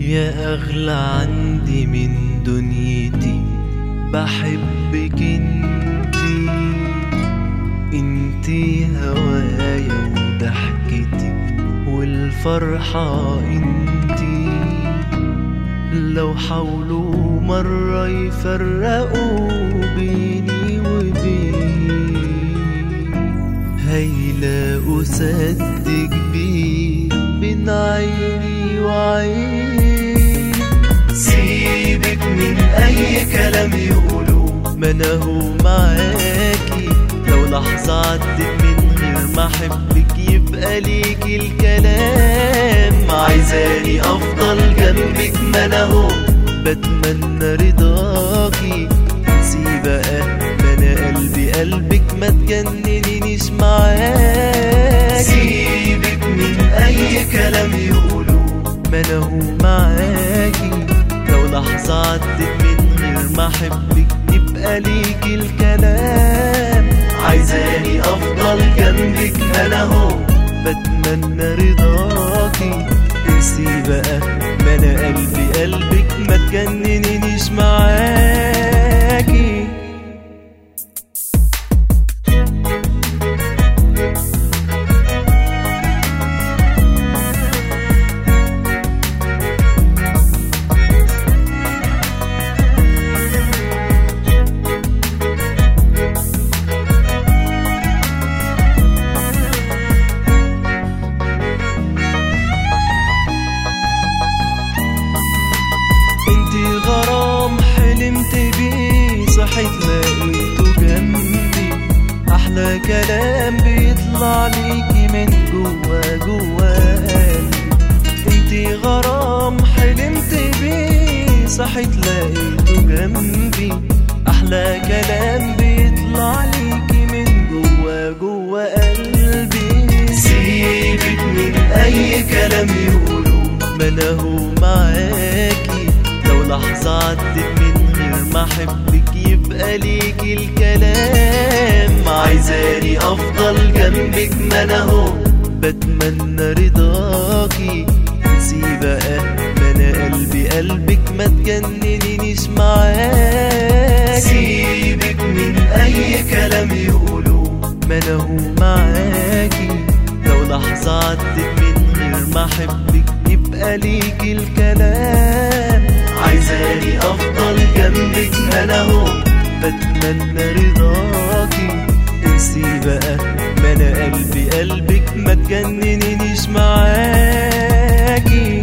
يا أغلى عندي من دنيتي بحبك انتي انتي هوايا وضحكتي والفرحة انتي لو حاولوا مرة يفرقوا بيني وبين هيلاقوا سد كبير بين عيني وعين سيبك من اي كلام يقولوا ما انا هو معاكي لو لحظة عدت من غير ما احبك يبقى ليكي الكلام عايزاني افضل جنبك ما انا هو بتمنى رضاكي سي بقى ما انا قلبي قلبك ما تجننينيش معاكي سيبك من اي كلام يقولوا ما انا هو معاكي لو لحظة عدت من غير ما احبك يبقى ليكي الكلام عايزاني افضل جنبك انا هو بتمنى رضاكي انسي بقى ما انا قلبي قلبك ما تجننينيش معاكي انتي غرام حلمت بيه صحيت لقيته جنبي احلى كلام بيطلع ليكي من جوا جوا قلبي انتي غرام حلمت بيه صحيت لقيته جنبي احلى كلام بيطلع ليكي من جوا جوا قلبي سيبك من اي كلام يقولوا ما انا هو معاكي لو لحظة عدت من غير ما احبك يبقى ليكي الكلام عايزاني افضل جنبك ما انا هو بتمنى رضاكي سي بقى ما انا قلبي قلبك ما تجننينيش معاكي سيبك من اي كلام يقولوا ما انا هو معاكي لو لحظة عدت من غير ما احبك يبقى ليكي الكلام عايزاني افضل جنبك انا هو بتمنى رضاكي انسي بقى ما انا قلبي قلبك ما تجننينيش معاكي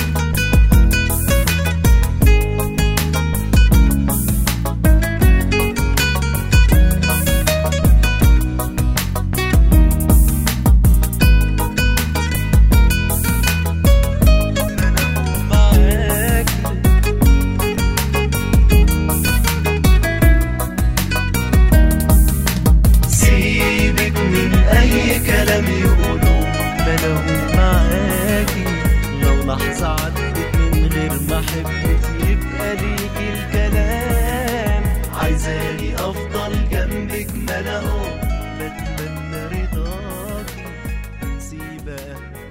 معاكي سيبك من اي كلام يقولوا ما انا هو معاكي لو لحظة عدت من غير ما احبك يبقى ليكي الكلام عايزاني افضل جنبك ما انا هو بتمنى رضاكي سيبك